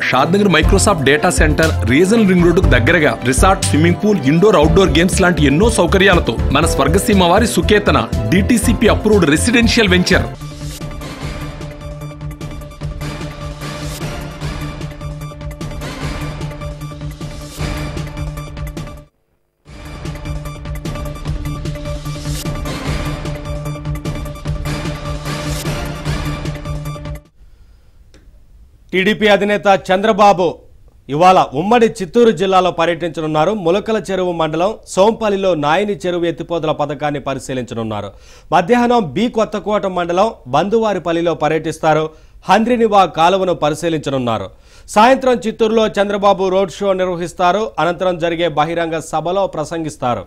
షాద్ Shadnagar Microsoft data center regional ring రోడ్డుకు దగ్గరగా resort swimming pool indoor outdoor games లాంటి ఎన్నో సౌకర్యాలతో మన స్వర్గసీమ వారి Suketana DTCP approved residential venture TDP అధినేత చంద్రబాబు ఇవాళ ఉమ్మడి చిత్తూరు జిల్లాలో పర్యటించనున్నారు ములకల చెరువు మండలం సోంపల్లిలో నాయని చెరువు ఎత్తిపోతల పథకాన్ని పరిశీలించనున్నారు మధ్యాహ్నం బి కొత్తకోట మండలం బంధువారిపల్లిలో పర్యటిస్తారు హంద్రినివా కాలువను పరిశీలించనున్నారు సాయంత్రం చిత్తూరులో చంద్రబాబు రోడ్ షో నిర్వహిస్తారు అనంతరం జరిగే బహిరంగ సభలో ప్రసంగిస్తారు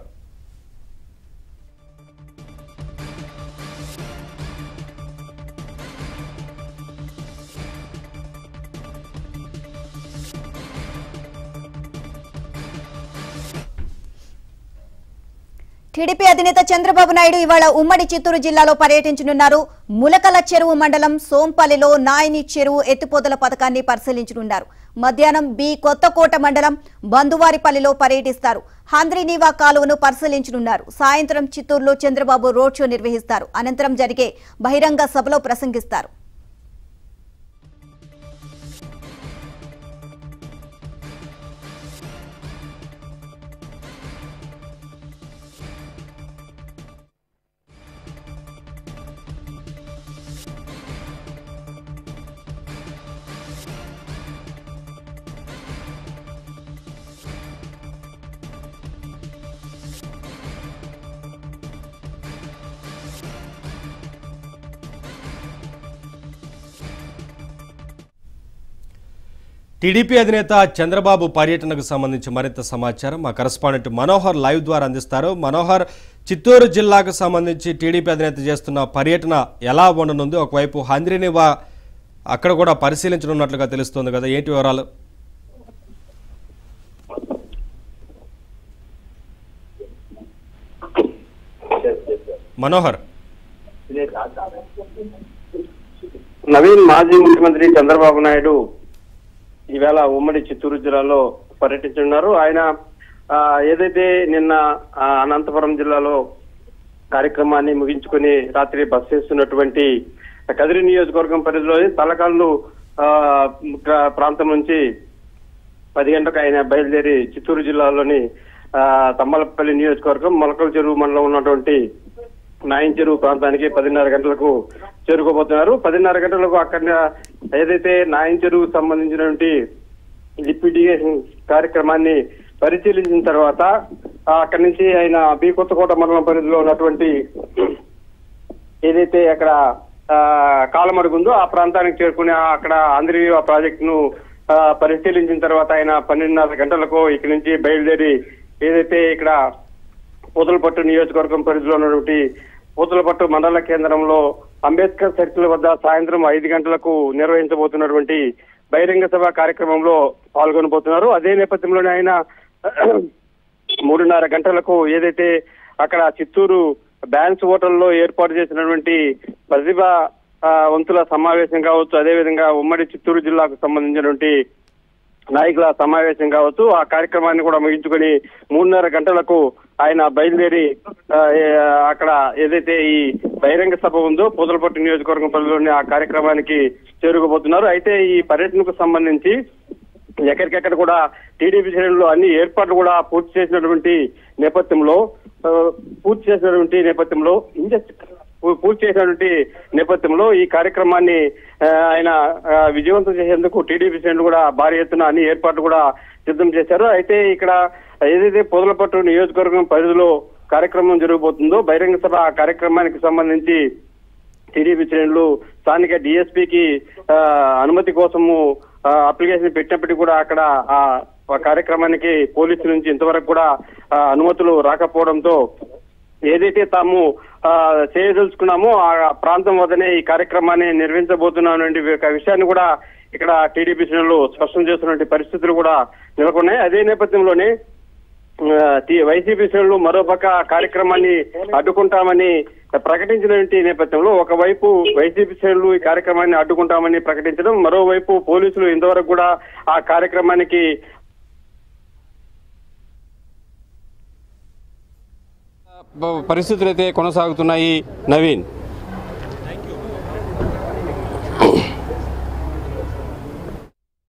టీడీపీ అధినేత చంద్రబాబు నాయుడు ఇవాళ ఉమ్మడి చిత్తూరు జిల్లాలో పర్యటించనున్నారు ములకల చెరువు మండలం సోంపల్లిలో నాయని చెరువు ఎత్తిపోతల పథకాన్ని పరిశీలించనున్నారు మధ్యాహ్నం బి కొత్తకోట మండలం బంధువారిపల్లిలో పర్యటిస్తారు హంద్రీనీవా కాలువను పరిశీలించనున్నారు సాయంత్రం చిత్తూరులో చంద్రబాబు రోడ్ షో నిర్వహిస్తారు అనంతరం జరిగే బహిరంగ సభలో ప్రసంగిస్తారు టీడీపీ అధినేత చంద్రబాబు పర్యటనకు సంబంధించి మరింత సమాచారం మా కరస్పాండెంట్ మనోహర్ లైవ్ ద్వారా అందిస్తారు మనోహర్ చిత్తూరు జిల్లాకు సంబంధించి టీడీపీ అధినేత చేస్తున్న పర్యటన ఎలా ఉండనుంది ఒకవైపు హంద్రినివా అక్కడ కూడా పరిశీలించనున్నట్లుగా తెలుస్తుంది కదా ఏంటి వివరాలు మనోహర్ నవీన్ మాజీ ముఖ్యమంత్రి చంద్రబాబు నాయుడు ఈవేళ ఉమ్మడి చిత్తూరు జిల్లాలో పర్యటించున్నారు ఆయన ఆ, ఏదైతే నిన్న ఆ, అనంతపురం జిల్లాలో కార్యక్రమాన్ని ముగించుకుని రాత్రి బస్ చేస్తున్నటువంటి కదిరి నియోజకవర్గం పరిధిలోని తలకాళ్ళు ఆ, ప్ర- ప్రాంతం నుంచి పది గంటలకు ఆయన బయలుదేరి చిత్తూరు జిల్లాలోని ఆ, తమ్మలపల్లి నియోజకవర్గం మొలకల చెరువు మండలం ఉన్నటువంటి నాయం చెరువు ప్రాంతానికి పదిన్నర గంటలకు చేరుకోబోతున్నారు పదిన్నర గంటలకు అక్కడ ఏదైతే నాయం చెరువు సంబంధించినటువంటి లిక్విడియేషన్ కార్యక్రమాన్ని పరిశీలించిన తర్వాత ఆ, అక్కడి నుంచి ఆయన బి కొత్తకోట మండలం పరిధిలో ఉన్నటువంటి ఏదైతే అక్కడ ఆ, కాలమడుగు ఉందో ఆ ప్రాంతానికి చేరుకుని ఆ- అక్కడ ఆంధ్రీయ ప్రాజెక్ట్ ను ఆ, పరిశీలించిన తర్వాత ఆయన పన్నెండున్నర గంటలకు ఇక్కడి నుంచి బయలుదేరి ఏదైతే ఇక్కడ పూతలపట్టు నియోజకవర్గం పరిధిలో ఉన్నటువంటి పూతలపట్టు మండల కేంద్రంలో అంబేద్కర్ సర్కిల్ వద్ద సాయంత్రం ఐదు గంటలకు నిర్వహించబోతున్నటువంటి బహిరంగ సభ కార్యక్రమంలో పాల్గొనబోతున్నారు అదే నేపథ్యంలోనే ఆయన మూడున్నర గంటలకు ఏదైతే అక్కడ చిత్తూరు బ్యాన్స్ హోటల్లో ఏర్పాటు చేసినటువంటి ప్రతిభ ఆ, వంతుల సమావేశం కావచ్చు అదేవిధంగా ఉమ్మడి చిత్తూరు జిల్లాకు సంబంధించినటువంటి నాయకుల సమావేశం కావచ్చు ఆ కార్యక్రమాన్ని కూడా ముగించుకొని మూడున్నర గంటలకు ఆయన బయలుదేరి ఆ, ఏ- అక్కడ ఏదైతే ఈ బహిరంగ సభ ఉందో పూతలపట్టు నియోజకవర్గం పరిధిలోని ఆ కార్యక్రమానికి చేరుకోబోతున్నారు అయితే ఈ పర్యటనకు సంబంధించి ఎక్కడికెక్కడ కూడా టీడీపీ శ్రేణులు అన్ని ఏర్పాట్లు కూడా పూర్తి చేసినటువంటి నేపథ్యంలో ఆ, పూర్తి చేసినటువంటి నేపథ్యంలో ఇంజ- పూ- పూర్తి చేసినటువంటి నేపథ్యంలో ఈ కార్యక్రమాన్ని ఆ, ఆయన ఆ, విజయవంతం చేసేందుకు టీడీపీ శ్రేణులు కూడా భారీ ఎత్తున అన్ని ఏర్పాట్లు కూడా సిద్ధం చేశారు అయితే ఇక్కడ ఏదైతే పొదలపట్టు నియోజకవర్గం పరిధిలో కార్యక్రమం జరగబోతుందో బహిరంగ సభ ఆ కార్యక్రమానికి సంబంధించి టీడీపీ శ్రేణులు స్థానిక డిఎస్పీకి అనుమతి కోసము ఆ, అప్లికేషన్ పెట్టినప్పటికీ కూడా అక్కడ ఆ ఆ కార్యక్రమానికి పోలీసుల నుంచి ఇంతవరకు కూడా ఆ, అనుమతులు రాకపోవడంతో ఏదైతే తాము ఆ, చేయదలుచుకున్నామో ఆ ప్రాంతం వద్దనే ఈ కార్యక్రమాన్ని నిర్వహించబోతున్నామనే ఒక విషయాన్ని కూడా ఇక్కడ టీడీపీ శ్రేణులు స్పష్టం చేస్తున్నటువంటి పరిస్థితులు కూడా నెలకొన్నాయి అదే నేపథ్యంలోనే ఆ, టీ- వైసీపీ శ్రేణులు మరోపక్క కార్యక్రమాన్ని అడ్డుకుంటామని ప్రకటించినటువంటి నేపథ్యంలో ఒకవైపు వైసీపీ శ్రేణులు ఈ కార్యక్రమాన్ని అడ్డుకుంటామని ప్రకటించడం మరోవైపు పోలీసులు ఇంతవరకు కూడా ఆ కార్యక్రమానికి ప- పరిస్థితులు అయితే కొనసాగుతున్నాయి నవీన్